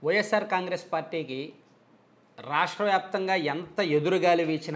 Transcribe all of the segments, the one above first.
వైఎస్ఆర్ కాంగ్రెస్ పార్టీకి రాష్ట్ర వ్యాప్తంగా ఎంత ఎదురుగాలి వీచినా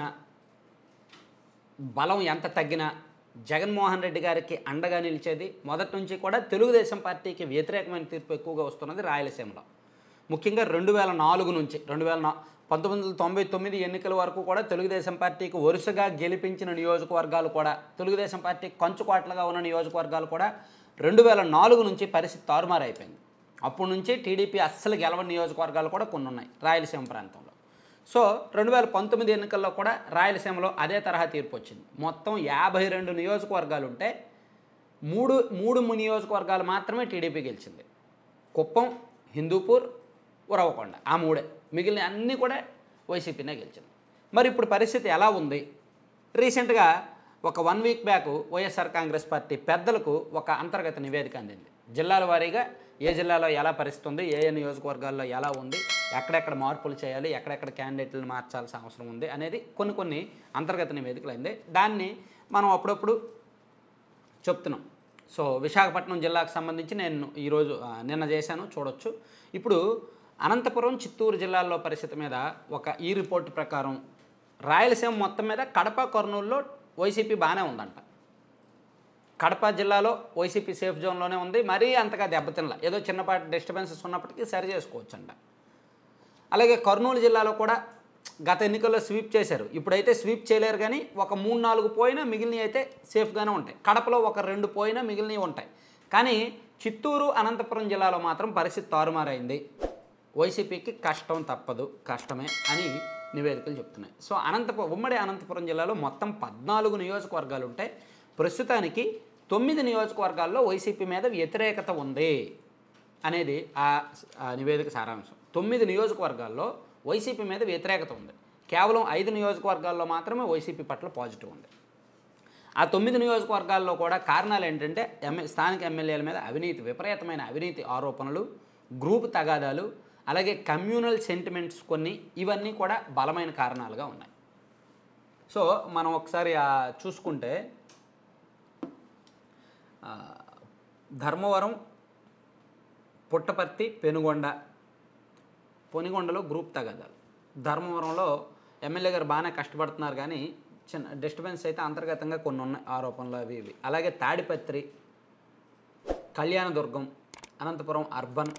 బలం ఎంత తగ్గినా జగన్మోహన్ రెడ్డి గారికి అండగా నిలిచేది మొదటి నుంచి కూడా తెలుగుదేశం పార్టీకి వ్యతిరేకమైన తీర్పు ఎక్కువగా వస్తున్నది రాయలసీమలో ముఖ్యంగా రెండు వేల నాలుగు నుంచి రెండు వేల నా పంతొమ్మిది వందల తొంభై తొమ్మిది ఎన్నికల వరకు కూడా తెలుగుదేశం పార్టీకి వరుసగా గెలిపించిన నియోజకవర్గాలు కూడా తెలుగుదేశం పార్టీ కంచుకోట్లుగా ఉన్న నియోజకవర్గాలు కూడా రెండు వేల నాలుగు నుంచి పరిస్థితి తారుమారైపోయింది అప్పటి నుంచి టీడీపీ అస్సలు గెలవని నియోజకవర్గాలు కూడా కొన్ని ఉన్నాయి రాయలసీమ ప్రాంతంలో సో రెండు వేల పంతొమ్మిది ఎన్నికల్లో కూడా రాయలసీమలో అదే తరహా తీర్పు వచ్చింది మొత్తం యాభై రెండు నియోజకవర్గాలు ఉంటే మూడు మూడు నియోజకవర్గాలు మాత్రమే టీడీపీ గెలిచింది కుప్పం హిందూపూర్ ఉరవకొండ ఆ మూడే మిగిలిన అన్నీ కూడా వైసీపీనే గెలిచింది మరి ఇప్పుడు పరిస్థితి ఎలా ఉంది రీసెంట్గా ఒక one week back YSR Congress party పెద్దలకు ఒక అంతర్గత నివేదిక అందింది జిల్లాల వారీగా ఏ జిల్లాలో ఎలా పరిస్థితి ఉంది ఏ ఏ నియోజకవర్గాల్లో ఎలా ఉంది ఎక్కడెక్కడ మార్పులు చేయాలి ఎక్కడెక్కడ క్యాండిడేట్లను మార్చాల్సిన అవసరం ఉంది అనేది కొన్ని కొన్ని అంతర్గత నివేదికలు అయింది దాన్ని మనం అప్పుడప్పుడు చెప్తున్నాం సో విశాఖపట్నం జిల్లాకు సంబంధించి నేను ఈరోజు ఆ, నిన్న చేశాను చూడొచ్చు ఇప్పుడు అనంతపురం చిత్తూరు జిల్లాల్లో పరిస్థితి మీద ఒక ఈ రిపోర్ట్ ప్రకారం రాయలసీమ మొత్తం మీద కడప కర్నూలులో వైసీపీ బాగానే ఉందంట కడప జిల్లాలో వైసీపీ సేఫ్ జోన్లోనే ఉంది మరీ అంతగా దెబ్బతినల ఏదో చిన్నపాటి డిస్టర్బెన్సెస్ ఉన్నప్పటికీ సరి చేసుకోవచ్చంట అలాగే కర్నూలు జిల్లాలో కూడా గత ఎన్నికల్లో స్వీప్ చేశారు ఇప్పుడైతే స్వీప్ చేయలేరు కానీ ఒక మూడు నాలుగు పోయినా మిగిలినవి అయితే సేఫ్గానే ఉంటాయి కడపలో ఒక రెండు పోయినా మిగిలినవి ఉంటాయి కానీ చిత్తూరు అనంతపురం జిల్లాలో మాత్రం పరిస్థితి తారుమారైంది వైసీపీకి కష్టం తప్పదు కష్టమే అని నివేదికలు చెప్తున్నాయి సో అనంతపురం ఉమ్మడి అనంతపురం జిల్లాలో మొత్తం పద్నాలుగు నియోజకవర్గాలు ఉంటాయి ప్రస్తుతానికి తొమ్మిది నియోజకవర్గాల్లో వైసీపీ మీద వ్యతిరేకత ఉంది అనేది ఆ ఆ నివేదిక సారాంశం తొమ్మిది నియోజకవర్గాల్లో వైసీపీ మీద వ్యతిరేకత ఉంది కేవలం ఐదు నియోజకవర్గాల్లో మాత్రమే వైసీపీ పట్ల పాజిటివ్ ఉంది ఆ తొమ్మిది నియోజకవర్గాల్లో కూడా కారణాలు ఏంటంటే ఎమ్మె స్థానిక ఎమ్మెల్యేల మీద అవినీతి విపరీతమైన అవినీతి ఆరోపణలు గ్రూప్ తగాదాలు అలాగే కమ్యూనల్ సెంటిమెంట్స్ కొన్ని ఇవన్నీ కూడా బలమైన కారణాలుగా ఉన్నాయి సో మనం ఒకసారి ఆ చూసుకుంటే ఆ, ధర్మవరం పుట్టపర్తి పెనుగొండ పొనిగొండలో గ్రూప్ తగాదాలు ధర్మవరంలో ఎమ్మెల్యే గారు బాగానే కష్టపడుతున్నారు కానీ చిన్న డిస్టర్బెన్స్ అయితే అంతర్గతంగా కొన్ని ఉన్నాయి ఆరోపణలు అవి ఇవి అలాగే తాడిపత్రి కళ్యాణదుర్గం అనంతపురం అర్బన్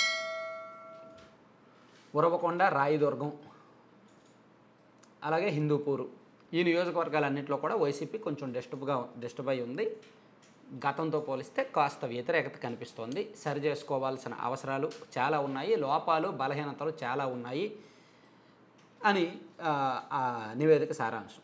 ఉరవకొండ రాయిదుర్గం అలాగే హిందూపూరు ఈ నియోజకవర్గాలన్నింటిలో కూడా వైసీపీ కొంచెం డిస్టర్బ్గా డిస్టర్బ్ అయి ఉంది గతంతో పోలిస్తే కాస్త వ్యతిరేకత కనిపిస్తోంది సరి చేసుకోవాల్సిన అవసరాలు చాలా ఉన్నాయి లోపాలు బలహీనతలు చాలా ఉన్నాయి అని ఆ, ఆ నివేదిక సారాంశం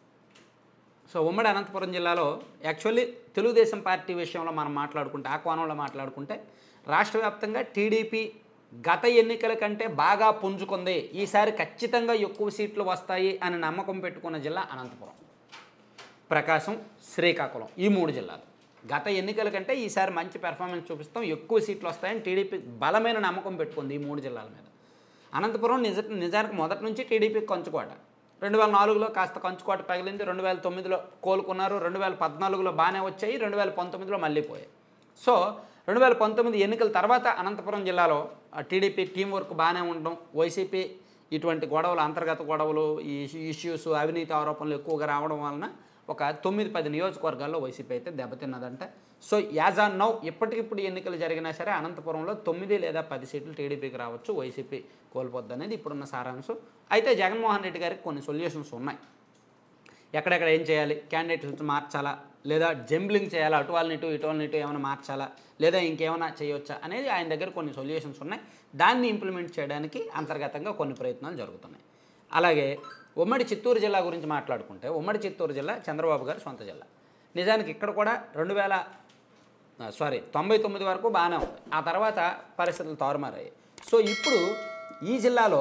సో ఉమ్మడి అనంతపురం జిల్లాలో యాక్చువల్లీ తెలుగుదేశం పార్టీ విషయంలో మనం మాట్లాడుకుంటే ఆ కోణంలో మాట్లాడుకుంటే రాష్ట్ర వ్యాప్తంగా టీడీపీ గత ఎన్నికల కంటే బాగా పుంజుకుంది ఈసారి ఖచ్చితంగా ఎక్కువ సీట్లు వస్తాయి అని నమ్మకం పెట్టుకున్న జిల్లా అనంతపురం ప్రకాశం శ్రీకాకుళం ఈ మూడు జిల్లాలు గత ఎన్నికల కంటే ఈసారి మంచి పెర్ఫార్మెన్స్ చూపిస్తాం ఎక్కువ సీట్లు వస్తాయని టీడీపీ బలమైన నమ్మకం పెట్టుకుంది ఈ మూడు జిల్లాల మీద అనంతపురం నిజ నిజానికి మొదటి నుంచి టీడీపీ కంచుకోట రెండు వేల నాలుగులో కాస్త కంచుకోట పగిలింది రెండు వేల తొమ్మిదిలో కోలుకున్నారు రెండు వేల పద్నాలుగులో బాగానే వచ్చాయి రెండు వేల పంతొమ్మిదిలో మళ్ళీ పోయాయి సో రెండు వేల పంతొమ్మిది ఎన్నికల తర్వాత అనంతపురం జిల్లాలో ఆ టీడీపీ టీం వర్క్ బాగానే ఉండడం వైసీపీ ఇటువంటి గొడవలు అంతర్గత గొడవలు ఈ ఇష్యూస్ అవినీతి ఆరోపణలు ఎక్కువగా రావడం వలన ఒక తొమ్మిది పది నియోజకవర్గాల్లో వైసీపీ అయితే దెబ్బతిన్నదంట సో యాజ్ ఆన్ నౌ ఇప్పటికిప్పుడు ఎన్నికలు జరిగినా సరే అనంతపురంలో తొమ్మిది లేదా పది సీట్లు టీడీపీకి రావచ్చు వైసీపీ కోల్పోద్ది అనేది ఇప్పుడున్న సారాంశం అయితే జగన్మోహన్ రెడ్డి గారికి కొన్ని సొల్యూషన్స్ ఉన్నాయి ఎక్కడెక్కడ ఏం చేయాలి క్యాండిడేట్స్ మార్చాలా లేదా జంబ్లింగ్ చేయాలా అటు వాళ్ళని ఇటు ఇటు వాళ్ళని ఇటు ఏమైనా మార్చాలా లేదా ఇంకేమైనా చేయొచ్చా అనేది ఆయన దగ్గర కొన్ని సొల్యూషన్స్ ఉన్నాయి దాన్ని ఇంప్లిమెంట్ చేయడానికి అంతర్గతంగా కొన్ని ప్రయత్నాలు జరుగుతున్నాయి అలాగే ఉమ్మడి చిత్తూరు జిల్లా గురించి మాట్లాడుకుంటే ఉమ్మడి చిత్తూరు జిల్లా చంద్రబాబు గారి సొంత జిల్లా నిజానికి ఇక్కడ కూడా రెండు వేల సారీ తొంభై తొమ్మిది వరకు బాగానే ఉంది ఆ తర్వాత పరిస్థితులు తారుమారాయి సో ఇప్పుడు ఈ జిల్లాలో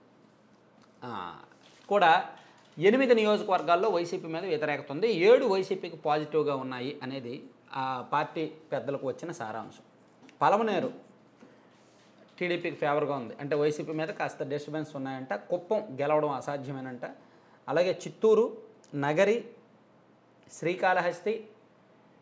ఆ, కూడా ఎనిమిది నియోజకవర్గాల్లో వైసీపీ మీద వ్యతిరేకత ఉంది ఏడు వైసీపీకి పాజిటివ్గా ఉన్నాయి అనేది ఆ పార్టీ పెద్దలకు వచ్చిన సారాంశం పలమనేరు టీడీపీకి ఫేవర్గా ఉంది అంటే వైసీపీ మీద కాస్త డిస్టర్బెన్స్ ఉన్నాయంట కుప్పం గెలవడం అసాధ్యమేనంట అలాగే చిత్తూరు నగరి శ్రీకాళహస్తి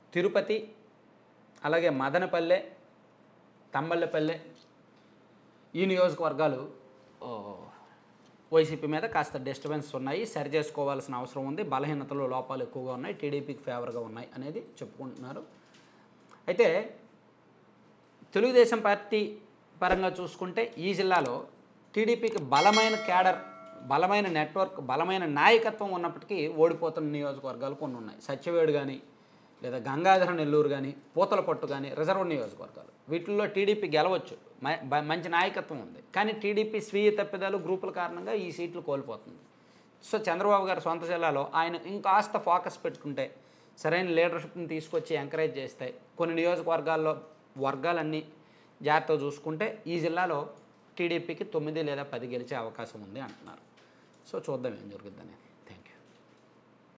తిరుపతి అలాగే మదనపల్లె తంబళ్ళపల్లె ఈ నియోజకవర్గాలు ఓ, వైసీపీ మీద కాస్త డిస్టర్బెన్స్ ఉన్నాయి సరి చేసుకోవాల్సిన అవసరం ఉంది బలహీనతలు లోపాలు ఎక్కువగా ఉన్నాయి టీడీపీకి ఫేవర్గా ఉన్నాయి అనేది చెప్పుకుంటున్నారు అయితే తెలుగుదేశం పార్టీ పరంగా చూసుకుంటే ఈ జిల్లాలో టీడీపీకి బలమైన క్యాడర్ బలమైన నెట్వర్క్ బలమైన నాయకత్వం ఉన్నప్పటికీ ఓడిపోతున్న నియోజకవర్గాలు కొన్ని ఉన్నాయి సత్యవేడు కానీ లేదా గంగాధర నెల్లూరు కానీ పూతలపట్టు కానీ రిజర్వ్ నియోజకవర్గాలు వీటిల్లో టీడీపీ గెలవచ్చు మ- బ- మంచి నాయకత్వం ఉంది కానీ టీడీపీ స్వీయ తప్పిదాలు గ్రూపుల కారణంగా ఈ సీట్లు కోల్పోతుంది సో చంద్రబాబు గారు సొంత జిల్లాలో ఆయన ఇంకాస్త ఫోకస్ పెట్టుకుంటే సరైన లీడర్షిప్ని తీసుకొచ్చి ఎంకరేజ్ చేస్తే కొన్ని నియోజకవర్గాల్లో వర్గాలన్నీ జాగ్రత్తగా చూసుకుంటే ఈ జిల్లాలో టీడీపీకి తొమ్మిది లేదా పది గెలిచే అవకాశం ఉంది అంటున్నారు సో చూద్దాం ఏం జరుగుతుందని